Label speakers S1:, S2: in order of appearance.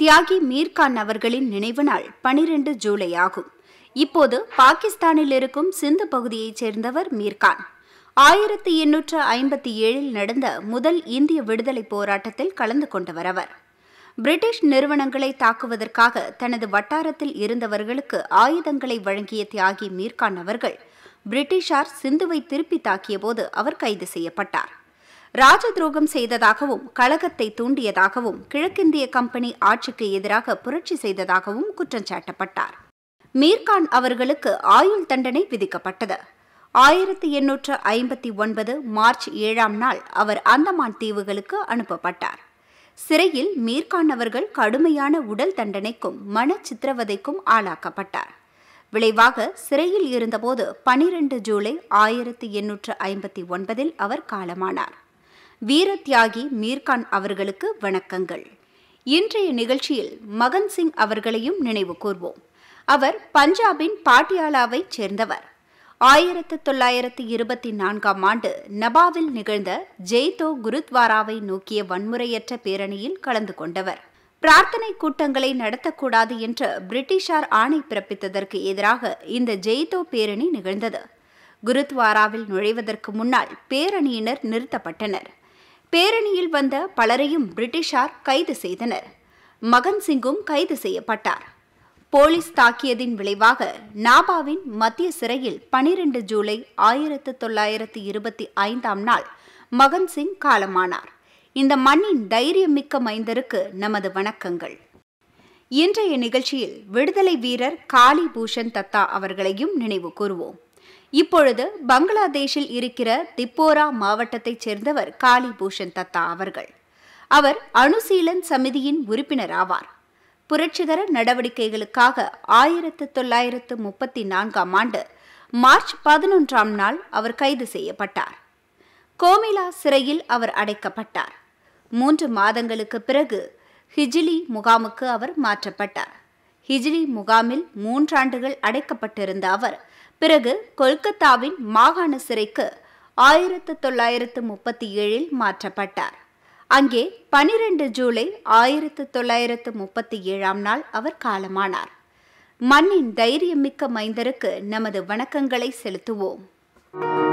S1: தியாகி மீர்கான் அவர்களின் நினைவு நாள் பனிரெண்டு ஜூலை ஆகும் இப்போது பாகிஸ்தானில் இருக்கும் சிந்து பகுதியைச் சேர்ந்தவர் மீர்கான் ஆயிரத்தி எண்ணூற்று ஐம்பத்தி ஏழில் நடந்த முதல் இந்திய விடுதலை போராட்டத்தில் கலந்து கொண்டவர் அவர் பிரிட்டிஷ் நிறுவனங்களை தாக்குவதற்காக தனது வட்டாரத்தில் இருந்தவர்களுக்கு ஆயுதங்களை வழங்கிய தியாகி மீர்கான் அவர்கள் பிரிட்டிஷார் சிந்துவை திருப்பி தாக்கியபோது அவர் கைது செய்யப்பட்டார் ராஜ துரோகம் செய்ததாகவும் கழகத்தை தூண்டியதாகவும் கிழக்கிந்திய கம்பெனி ஆட்சிக்கு எதிராக புரட்சி செய்ததாகவும் குற்றம் சாட்டப்பட்டார் மீர்கான் அவர்களுக்கு ஆயுள் தண்டனை விதிக்கப்பட்டது ஆயிரத்தி எண்ணூற்று ஐம்பத்தி ஒன்பது மார்ச் ஏழாம் நாள் அவர் அந்தமான் தீவுகளுக்கு அனுப்பப்பட்டார் சிறையில் மீர்கான் அவர்கள் கடுமையான உடல் தண்டனைக்கும் மன சித்திரவதைக்கும் ஆளாக்கப்பட்டார் விளைவாக சிறையில் இருந்தபோது பனிரெண்டு ஜூலை ஆயிரத்தி எண்ணூற்று ஐம்பத்தி ஒன்பதில் அவர் காலமானார் வீர தியாகி மீர்கான் அவர்களுக்கு வணக்கங்கள் இன்றைய நிகழ்ச்சியில் மகன் சிங் அவர்களையும் நினைவு கூர்வோம் அவர் பஞ்சாபின் பாட்டியாலாவைச் சேர்ந்தவர் ஆயிரத்து தொள்ளாயிரத்து இருபத்தி நான்காம் ஆண்டு நபாவில் நிகழ்ந்த ஜெய்தோ குருத்வாராவை நோக்கிய வன்முறையற்ற பேரணியில் கலந்து கொண்டவர் பிரார்த்தனை கூட்டங்களை நடத்தக்கூடாது என்ற பிரிட்டிஷார் ஆணை பிறப்பித்ததற்கு எதிராக இந்த ஜெய்தோ பேரணி நிகழ்ந்தது குருத்வாராவில் நுழைவதற்கு முன்னால் பேரணியினர் நிறுத்தப்பட்டனர் பேரணியில் வந்த பலரையும் பிரிட்டிஷார் கைது செய்தனர் மகன் சிங்கும் கைது செய்யப்பட்டார் போலீஸ் தாக்கியதின் விளைவாக நாபாவின் மத்திய சிறையில் பனிரெண்டு ஜூலை ஆயிரத்து தொள்ளாயிரத்து இருபத்தி ஐந்தாம் நாள் மகன் சிங் காலமானார் இந்த மண்ணின் தைரியமிக்க மைந்தருக்கு நமது வணக்கங்கள் இன்றைய நிகழ்ச்சியில் விடுதலை வீரர் காளி பூஷன் தத்தா அவர்களையும் நினைவு கூறுவோம் இப்பொழுது பங்களாதேஷில் இருக்கிற திப்போரா மாவட்டத்தைச் சேர்ந்தவர் காளி பூஷன் தத்தா அவர்கள் அவர் அணுசீலன் சமிதியின் உறுப்பினர் ஆவார் புரட்சிகர நடவடிக்கைகளுக்காக ஆயிரத்து தொள்ளாயிரத்து முப்பத்தி நான்காம் ஆண்டு மார்ச் பதினொன்றாம் நாள் அவர் கைது செய்யப்பட்டார் கோமிலா சிறையில் அவர் அடைக்கப்பட்டார் மூன்று மாதங்களுக்கு பிறகு ஹிஜிலி முகாமுக்கு அவர் மாற்றப்பட்டார் ஹிஜிலி முகாமில் மூன்றாண்டுகள் அடைக்கப்பட்டிருந்த அவர் பிறகு கொல்கத்தாவின் மாகாண சிறைக்கு ஆயிரத்து தொள்ளாயிரத்து முப்பத்தி ஏழில் மாற்றப்பட்டார் அங்கே பனிரெண்டு ஜூலை ஆயிரத்து தொள்ளாயிரத்து முப்பத்தி ஏழாம் நாள் அவர் காலமானார் மண்ணின் தைரியமிக்க மைந்தருக்கு நமது வணக்கங்களை செலுத்துவோம்